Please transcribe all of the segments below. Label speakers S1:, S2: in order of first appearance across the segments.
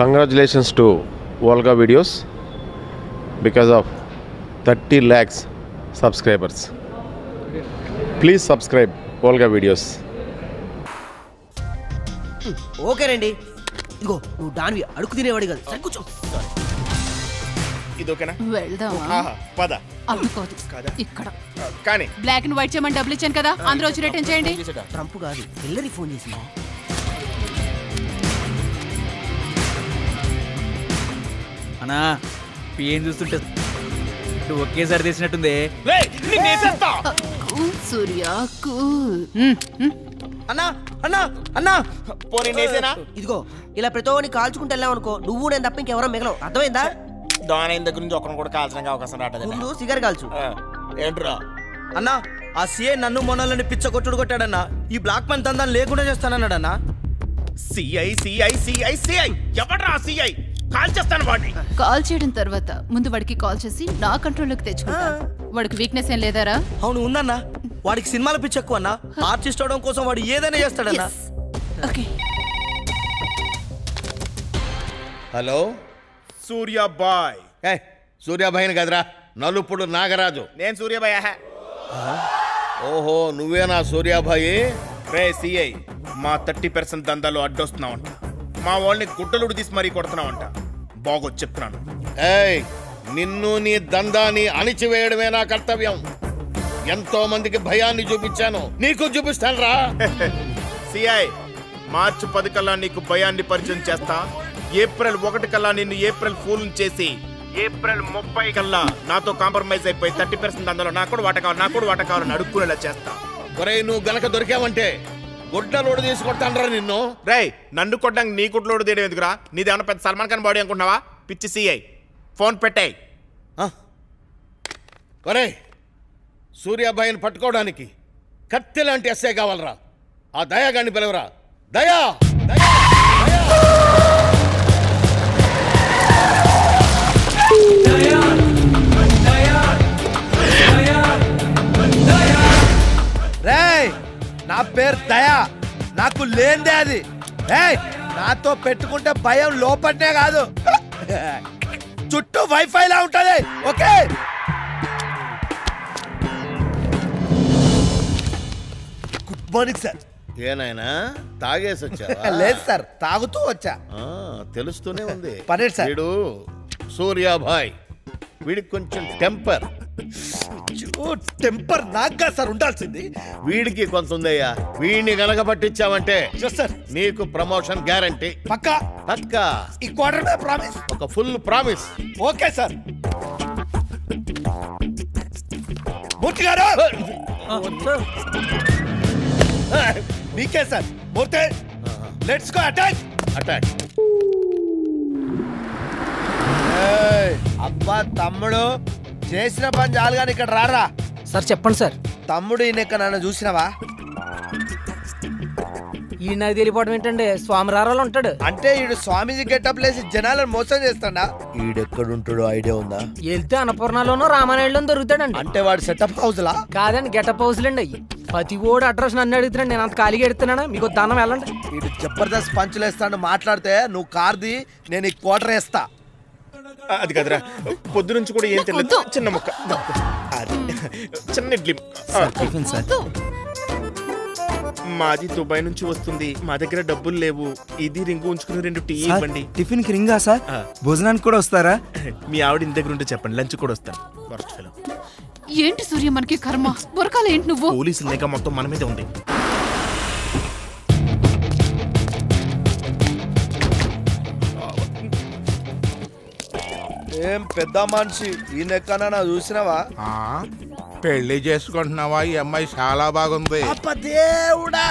S1: Congratulations to Volga Videos because of 30 lakhs subscribers. Please subscribe Volga Videos.
S2: Okay రండి ఇదిగో నువ్వు దానివి అడుగు తినేవాడి కాదు సరే కూర్చో
S3: ఇది ఓకేనా
S4: వెళ్దామా
S3: ఆహా, పద
S4: అవ్వకోదు
S3: కాదా?
S4: ఇక్కడ
S3: ఆ, కానీ
S4: బ్లాక్ అండ్ వైట్ చేయమని డబ్బులు ఇచ్చాను కదా అందరూ వచ్చి రిటర్న్ చేయండి
S2: ట్రంప్ కాదు హిల్లరీ ఫోన్ చేసింది
S5: అన్నా పిఎం చూస్తుంటే ఇటు ఒకేసారి తెచ్చినట్టుంది
S3: రేయ్, నిన్ను వేసేస్తా.
S4: కూల్ సూర్య కూల్ హ్మ్, హ్మ్.
S2: అన్నా అన్నా అన్నా
S3: పోనీ నేసేనా
S2: ఇదిగో ఇలా ప్రతి ఒక్కరిని కాల్చుకుంటూ వెళ్ళాం అనుకో నువ్వు నేను తప్ప ఇంకెవరో మిగలవు అర్థమైందా
S3: దాని దగ్గర నుంచి ఒకరిని కూడా కాల్చడానికి అవకాశం రావట్లేదు
S2: ముందు సిగర్ కాల్చు
S3: ఏంట్రా
S6: అన్నా ఆ సీఐ నన్ను మొన్నలని పిచ్చ కొట్టుడు కొట్టాడన్నా ఈ బ్లాక్ మన్ దందాన్ని లేకుండా చేస్తానన్నాడన్నా
S3: సిఐ సిఐ సిఐ సిఐ ఎవడ్రా సిఐ కాల్ చేస్తాను వాడిని
S4: కాల్ చేయడం తర్వాత ముందు వాడికి కాల్ చేసి నా కంట్రోల్లోకి తెచ్చుకుంటా వాడికి వీక్నెస్ ఏం లేదారా
S6: అవును ఉందన్నా వాడికి సినిమాల పిచ్చి ఎక్కువ అన్నా ఆర్టిస్ట్ అవడం కోసం వాడు ఏదైనా చేస్తాడన్నా
S4: ఓకే
S7: హలో
S3: సూర్య బాయ్
S7: ఏ సూర్యాభాయిని కదరా నలుపుడు నాగరాజు
S3: నేను సూర్యబాయ్ ఆహా.
S7: ఓహో నువ్వేనా సూర్యాభాయి
S3: రే సిఐ మా థర్టీ పర్సెంట్ దందాలు అడ్డొస్తున్నావంట మా వాళ్ళని గుడ్డలుడు తీసి మరీ కొడుతున్నావంట బాగొచ్చు చెప్తున్నాను
S7: ఏయ్ నిన్ను నీ దందాన్ని అణిచివేయడమే నా కర్తవ్యం ఎంతో మందికి భయాన్ని చూపించాను నీకు చూపిస్తాను రా
S3: సిఐ మార్చి పది కల్లా నీకు భయాన్ని పరిచయం చేస్తా ఏప్రిల్ ఒకటి కల్లా నిన్ను ఏప్రిల్ ఫూల్ చేసి ఏప్రిల్ ముప్పై కల్లా నాతో కాంప్రమైజ్ అయిపోయి థర్టీ పర్సెంట్ అందులో నాకు కూడా వాట కావాలి నాకు కూడా వాట కావాలని అడుక్కునేలా చేస్తా
S7: ఒరేయ్ నువ్వు గనక దొరికావంటే గుడ్డలోడు తీసుకొడతానరా నిన్ను
S3: రేయ్ నన్ను కొట్టడానికి నీ కుట్లోడు తీయడం ఎందుకురా నీదేమన్నా పెద్ద సల్మాన్ ఖాన్ బాడీ అనుకుంటున్నావా పిచ్చి సిఐ ఫోన్ పెట్టాయి
S7: ఆ? ఒరేయ్ సూర్యాభాయిని పట్టుకోవడానికి కత్తి లాంటి ఎస్ఐ కావాలరా ఆ దయాగాన్ని పిలవరా దయా దయా
S6: రేయ్ నా పేరు దయా నాకు లేందే అది ఏయ్ నాతో పెట్టుకుంటే భయం లోపట్నే కాదు చుట్టూ వైఫై లా ఉంటది ఓకే గుడ్ మార్నింగ్ సార్
S7: ఏనాయనా తాగేసి వచ్చావా
S6: లేదు సార్ తాగుతూ వచ్చా
S7: ఆ, తెలుస్తూనే ఉంది
S6: పర్లేదు సార్.
S7: వీడు సూర్యాభాయ్ వీడికి కొంచెం టెంపర్
S6: టెంపర్ నాగా సార్ ఉండాల్సింది
S7: వీడికి కొంత ఉందయ్యా వీడిని గనక పట్టించావంటే
S6: Yes, sir.
S7: నీకు ప్రమోషన్ గ్యారంటీ
S6: పక్కా
S7: పక్కా
S6: ఈ క్వార్టర్ మీద ప్రామిస్
S7: ఒక full promise
S6: okay sir Murthy గారు మీకే sir Murthy let's go attack
S7: attack
S6: అబ్బా తమ్ముడు చేసిన పని చాలు కానీ ఇక్కడ రారా
S2: సార్ చెప్పండి సార్
S6: తమ్ముడు ఈయన ఇక్కడ నన్ను చూసినావా
S2: ఈ నాకు తెలియపోవడం ఏంటండి స్వామిరారాలు ఉంటాడు
S6: అంటే ఈడు స్వామీజీ గెటప్ లేసి జనాలను మోసం చేస్తాడా ఈడెక్కడుంటాడో ఐడియా ఉందా
S2: వెళ్తే అన్నపూర్ణలోనో రామానాయుడులో దొరుకుతాడండి
S6: అంటే వాడు సెటప్ హౌస్ లా
S2: కాదండి గెటప్ హౌస్లండి అయ్యి ప్రతి ఓడు అడ్రస్ నన్ను అడుగుతున్నాడు నేను అంత ఖాళీగా ఎడుతున్నానా మీకు దానం వెళ్ళండి
S6: ఈడు జబర్దస్త్ పంచులు వేస్తాడు మాట్లాడితే నువ్వు కార్ది నేను ఈ క్వార్టర్ వేస్తా
S3: ఆ, అది కదరా పొద్దు నుంచి కూడా ఏం తెలియదు చిన్న ముక్క అది చిన్న ఇడ్లీ ఆ, మాది దుబాయ్ నుంచి వస్తుంది మా దగ్గర డబ్బులు లేవు ఇది రింగు ఉంచుకుని రెండు టీ ఇవ్వండి
S8: టిఫిన్ కి రింగా సార్ భోజనానికి కూడా వస్తారా
S3: మీ ఆవిడ ఇంటి దగ్గర ఉంటే చెప్పండి లంచ్ కూడా వస్తాను Worst fellow.
S4: ఏంటి సూర్య మనకి కర్మ బురకాల ఏంటి నువ్వు
S3: పోలీసుల నిఘా మొత్తం మన మీదే ఉంది
S6: ఏం పెద్ద మనిషి ఈ నెక్కన చూసినావా
S9: పెళ్లి చేసుకుంటున్నావా ఈ అమ్మాయి చాలా బాగుంది
S6: అప్ప దేవుడా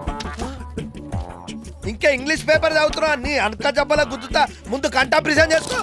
S6: ఇంకా ఇంగ్లీష్ పేపర్ చదువుతున్నా నీ అనక చెప్పలా గుద్దుతా ముందు కంటా ప్రిజెంట్ చేసుకో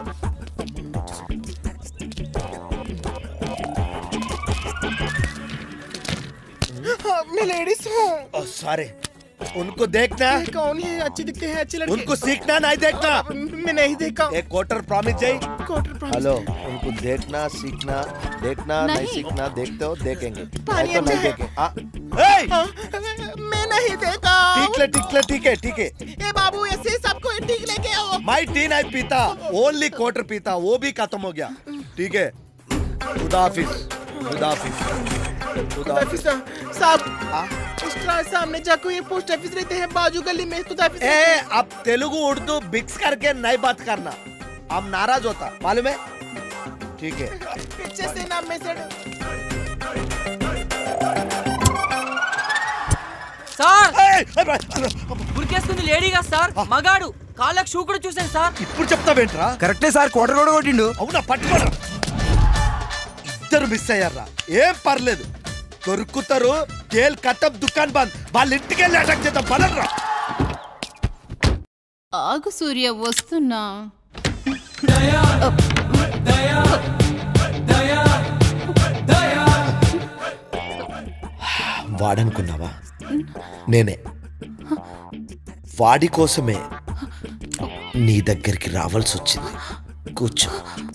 S6: सारे उनको देखना
S3: कौन है अच्छी दिखते हैं अच्छी लड़की
S6: उनको सीखना नहीं देखना
S3: मैं नहीं देखा
S6: एक क्वार्टर प्रॉमिस जाई
S3: क्वार्टर प्रॉमिस
S6: हेलो उनको देखना सीखना देखना नहीं,
S4: नहीं।
S6: सीखना देखते हो देखेंगे
S3: पानी
S6: नहीं तो
S3: अच्छा
S6: नहीं
S3: है।
S6: देखें हाँ। ए!
S3: मैं नहीं देखा
S6: टिकले टिकले ठीक है ठीक है
S3: ए बाबू ऐसे सबको ठीक लेके आओ
S6: माई टी नहीं पीता ओनली क्वार्टर पीता वो भी खत्म हो गया ठीक है खुदा हाफिज खुदा हाफिज खुदा हाफिज
S3: साहब उस ट्रांस सामने जाको ये पोस्ट ऑफिस रहते हैं बाजू गली में खुदा हाफिज
S6: ए अब तेलुगु उर्दू मिक्स करके नहीं बात करना अब नाराज होता मालूम है ठीक है
S3: पीछे से ना मैसेज
S2: సార్
S6: ए, ए, ए,
S2: ఉరికేసుకుంది లేడీగా సార్ మగాడు కాళ్ళకు షూ కూడా చూసాను సార్
S6: ఇప్పుడు చెప్తావేంట్రా
S8: కరెక్టే సార్ క్వార్టర్ కూడా కొట్టిండు
S6: అవునా పట్టుకోరా ఇద్దరు మిస్ అయ్యారా ఏం పర్లేదు దొరుకుతారు కేల్ కట్టం దుకాన్ బంద్ వాళ్ళ ఇంటికి వెళ్ళి అటాక్ చేద్దాం పదరా
S4: ఆగు సూర్య వస్తున్నా
S6: వాడనుకున్నావా నేనే వాడి కోసమే నీ దగ్గరికి రావాల్సి వచ్చింది కూర్చో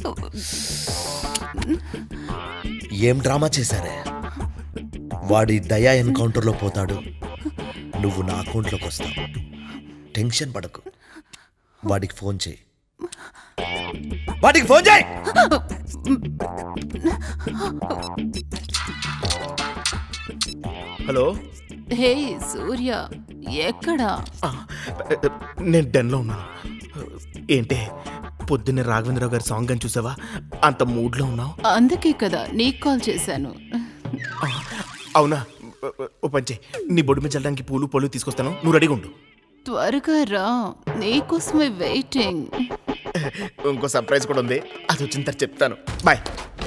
S6: ఏం డ్రామా చేశారే వాడి దయా ఎన్కౌంటర్లో పోతాడు నువ్వు నా అకౌంట్లోకి వస్తావు టెన్షన్ పడకు వాడికి ఫోన్ చేయి వాడికి ఫోన్ చేయి
S3: హలో
S4: హే సూర్య ఎక్కడా
S3: నేను డెన్లో ఉన్నాను ఏంటే పొద్దున్నే రాఘవేంద్రరావు గారి సాంగ్ అని చూసావా అంత మూడ్లో ఉన్నావు
S4: అందుకే కదా నీకు కాల్ చేశాను
S3: అవునా ఓ పంచే నీ బొడ్డు మీద చల్లడానికి పూలు పళ్ళు తీసుకొస్తాను నువ్వు రెడీగా ఉండు
S4: త్వరగా రా నీకోసమే వెయిటింగ్
S3: ఇంకో సర్ప్రైజ్ కూడా ఉంది అది వచ్చిన తర్వాత చెప్తాను బాయ్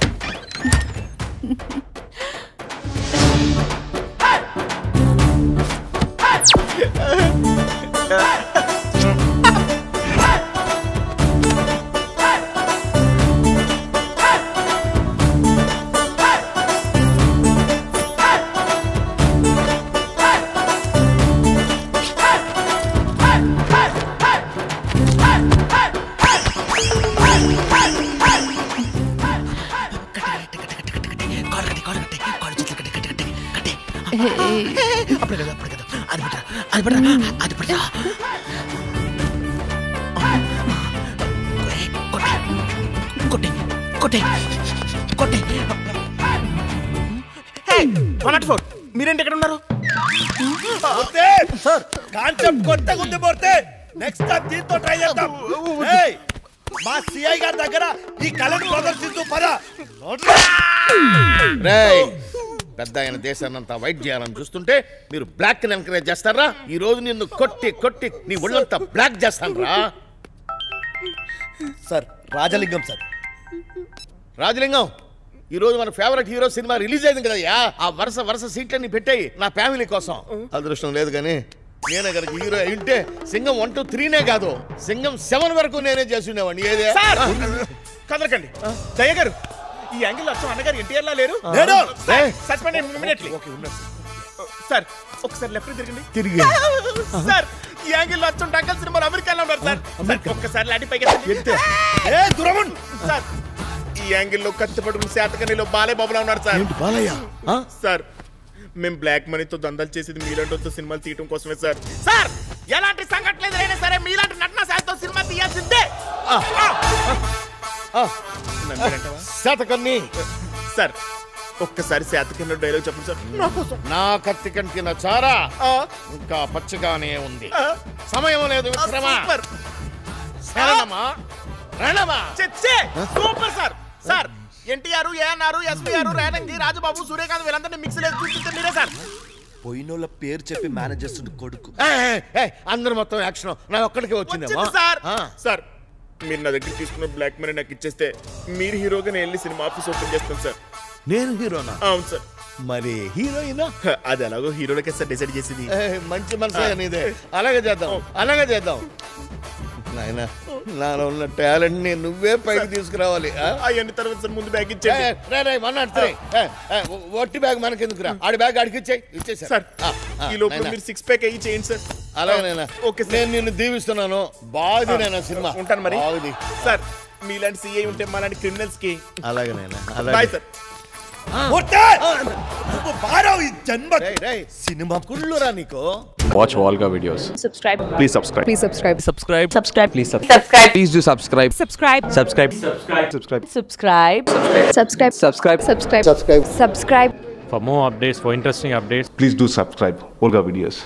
S4: హే
S3: అప్పుడు కదా అప్పుడు కదా అది పట్టరా అది పట్టరా అది పట్టరా కొట్టే కొట్టే కొట్టే వన్ నాట్ ఫోర్ మీరేంటి ఎక్కడ ఉన్నారు
S6: సార్ కాన్సెప్ట్ కొత్తగా ఉంది పోతే నెక్స్ట్ టైం దీంతో ట్రై చేద్దాం ఏయ్, మా సిఐ గారి దగ్గర ఈ కళను ప్రదర్శిస్తూ పద
S7: రేయ్ పెద్ద ఆయన దేశాన్నంతా వైట్ చేయాలని చూస్తుంటే మీరు బ్లాక్ ని ఎంకరేజ్ చేస్తారా ఈ రోజు నిన్ను కొట్టి కొట్టి నీ ఒళ్ళంతా బ్లాక్ చేస్తాను రా
S6: సార్ రాజలింగం సార్
S7: రాజలింగం ఈ రోజు మన ఫేవరెట్ హీరో సినిమా రిలీజ్ అయింది కదయ్యా ఆ వరుస వరుస సీట్లన్నీ పెట్టాయి నా ఫ్యామిలీ కోసం అదృష్టం లేదు కానీ నేనే కనుక హీరో అయింటే సింగం వన్ టూ త్రీనే కాదు సింగం సెవెన్ వరకు నేనే చేసి ఉండేవాడిని ఏదే
S3: సార్ కదలకండి దయ్య గారు ఈ యాంగిల్ అచ్చం అన్నగారు ఎన్టీఆర్ లా లేరు
S6: లేడు.
S3: సస్పెండ్ ఇమ్మీడియట్లీ సార్ ఒకసారి లెఫ్ట్ తిరగండి
S7: తిరిగి
S3: సార్ ఈ యాంగిల్ అచ్చం టంకల్ సినిమాలో అమెరికాలో ఉన్నారు సార్ సార్ ఒక్కసారి లాంటి పైకి ఎత్తండి.
S6: ఏ దురమున్
S3: సార్ ఈ యాంగిల్లో కత్తి పట్టుకుని శాతకనిలో బాలే బాబులా ఉన్నారు సార్
S7: బాలయ్య
S3: సార్ మేము బ్లాక్ మనీతో దందాలు చేసేది మీలాంటి సినిమాలు తీయటం కోసమే సార్ సార్ ఎలాంటి సంఘటన ఎదురైనా సరే మీలాంటి నటన సాయంతో సినిమా తీయాల్సిందే నమ్మారంటావా?
S7: శాతకన్ని
S3: సార్ ఒక్కసారి శాతకన్లో డైలాగ్ చెప్పండి సార్ నా కోసం
S7: నా కత్తి కంటిన చారా
S3: ఆ,
S7: ఇంకా పచ్చగానే ఉంది
S3: ఆ,
S7: సమయం లేదు
S3: ఆ,
S7: విక్రమా
S3: సూపర్
S7: శరణమా రణమా
S3: చచ్చే super sir sir NTR ANR SPR Relangi Rajababu Suryakant వీళ్ళందరినీ మిక్స్ లేదు చూసింది మీరే సార్
S6: పోయినోళ్ళ పేరు చెప్పి మేనేజ్ చేస్తుండే కొడుకు
S7: ఏయ్, ఏయ్, ఏయ్, అందరు మొత్తం యాక్షన్ నా ఒక్కడికే వచ్చిందేమో
S3: వచ్చింది సార్
S7: ఆ.
S3: సార్ మీరు నా దగ్గర తీసుకున్న బ్లాక్ మనీ నాకు ఇచ్చేస్తే మీరు హీరోగా నేను వెళ్ళి సినిమా ఆఫీస్ ఓపెన్ చేస్తాను సార్
S7: నేను హీరోనా
S3: అవును సార్
S7: మరి హీరోయినా
S3: హ, అది ఎలాగో హీరోలకే సార్ డిసైడ్ చేసింది
S7: ఏయ్, మంచి మనసే నీదే అలాగే చేద్దాం అలాగే చేద్దాం నాయన నాలో ఉన్న టాలెంట్ ని నువ్వే పైకి తీసుకురావాలి ఆ?
S3: అవన్నీ తర్వాత సార్ ముందు బ్యాగ్
S7: ఏయ్,
S3: ఇచ్చేయండి
S7: ఏయ్, రే, రే, వన్ నాట్ త్రీ. ఏయ్, ఏయ్, ఒట్టి బ్యాగ్ మనకెందుకురా ఆడి బ్యాగ్ ఆడికి ఇచ్చేయి ఇచ్చేసా
S3: సార్ ఈ లోపల మీరు సిక్స్ ప్యాక్ అయ్యి చేయండి సార్
S7: అలాగే నాయనా
S3: ఓకే సార్
S7: నేను నిన్ను దీవిస్తున్నాను బాగుంది నేను సినిమా
S3: ఉంటాను మరి
S7: బాగుంది
S3: సార్ మీలాంటి సిఐ ఉంటే మాలాంటి క్రిమినల్స్ కి
S7: అలాగే నాయనా
S3: బాయ్
S7: అలాగే
S3: సార్
S6: మూర్తి! నువ్వు మారవు ఈ జన్మ
S7: రేయ్, రేయ్,
S6: సినిమా
S7: కుళ్ళురా నీకు
S1: Watch Volga videos.
S10: subscribe
S1: Please subscribe.
S10: please subscribe
S5: subscribe
S10: subscribe
S8: please
S10: subscribe
S8: please do subscribe
S10: subscribe
S8: subscribe
S10: subscribe subscribe
S8: subscribe
S10: subscribe subscribe subscribe
S11: For more updates, for interesting updates,
S12: Please do subscribe Olga Videos.